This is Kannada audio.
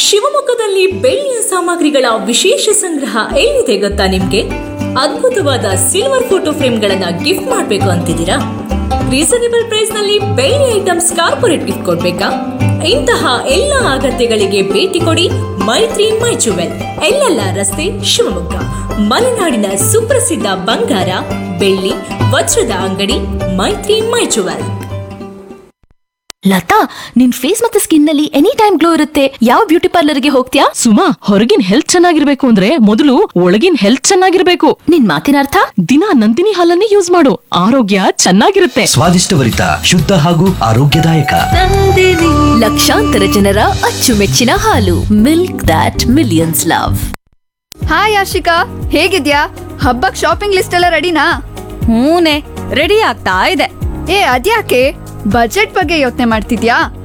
ಶಿವಮೊಗ್ಗದಲ್ಲಿ ಬೆಳ್ಳಿಯ ಸಾಮಗ್ರಿಗಳ ವಿಶೇಷ ಸಂಗ್ರಹ ಎಲ್ಲಿದೆ ಗೊತ್ತಾ ನಿಮ್ಗೆ ಅದ್ಭುತವಾದ ಸಿಲ್ವರ್ ಫೋಟೋ ಫ್ರೇಮ್ಗಳನ್ನ ಗಿಫ್ಟ್ ಮಾಡಬೇಕು ಅಂತಿದ್ದೀರಾ ರೀಸನೇಬಲ್ ಪ್ರೈಸ್ ನಲ್ಲಿ ಬೆಳ್ಳಿ ಐಟಮ್ಸ್ ಕಾರ್ಪೊರೇಟ್ ಗಿಫ್ಟ್ ಕೊಡ್ಬೇಕಾ ಇಂತಹ ಎಲ್ಲ ಅಗತ್ಯಗಳಿಗೆ ಭೇಟಿ ಕೊಡಿ ಮೈತ್ರಿ ಮೈ ಜುವೆಲ್ ಎಲ್ಲೆಲ್ಲ ರಸ್ತೆ ಶಿವಮೊಗ್ಗ ಮಲೆನಾಡಿನ ಸುಪ್ರಸಿದ್ಧ ಬಂಗಾರ ಬೆಳ್ಳಿ ವಜ್ರದ ಅಂಗಡಿ ಮೈತ್ರಿ ಮೈ ಜುವೆಲ್ ಲತಾ ನಿನ್ ಫೇಸ್ ಮತ್ತೆ ಸ್ಕಿನ್ ನಲ್ಲಿ ಎನಿ ಟೈಮ್ ಗ್ಲೋ ಇರುತ್ತೆ ಯಾವ ಬ್ಯೂಟಿ ಪಾರ್ಲರ್ಗೆ ಹೋಗ್ತೀಯಾ ಸುಮಾ ಹೊರಗಿನ ಹೆಲ್ತ್ ಚೆನ್ನಾಗಿರ್ಬೇಕು ಅಂದ್ರೆ ಮೊದಲು ಒಳಗಿನ ಹೆಲ್ತ್ ಚೆನ್ನಾಗಿರ್ಬೇಕು ನಿನ್ ಮಾತಿನ ಅರ್ಥ ದಿನ ನಂದಿನಿ ಹಾಲನ್ನೇ ಯೂಸ್ ಮಾಡು ಆರೋಗ್ಯ ಚೆನ್ನಾಗಿರುತ್ತೆ ಸ್ವಾದಿಷ್ಟಭರಿತ ಶುದ್ಧ ಹಾಗೂ ಆರೋಗ್ಯದಾಯಕ ಲಕ್ಷಾಂತರ ಜನರ ಅಚ್ಚುಮೆಚ್ಚಿನ ಹಾಲು milk dot millions love hi Ashika ಹೇಗಿದ್ಯಾ ಹಬ್ಬಕ್ ಶಾಪಿಂಗ್ ಲಿಸ್ಟ್ ಎಲ್ಲ ರೆಡಿನಾ ಹೂನೆ ರೆಡಿ ಆಗ್ತಾ ಇದೆ ಏ ಅದ್ಯಾಕೆ ಬಜೆಟ್ ಬಗ್ಗೆ ಯೋಚನೆ ಮಾಡ್ತಿದ್ಯಾ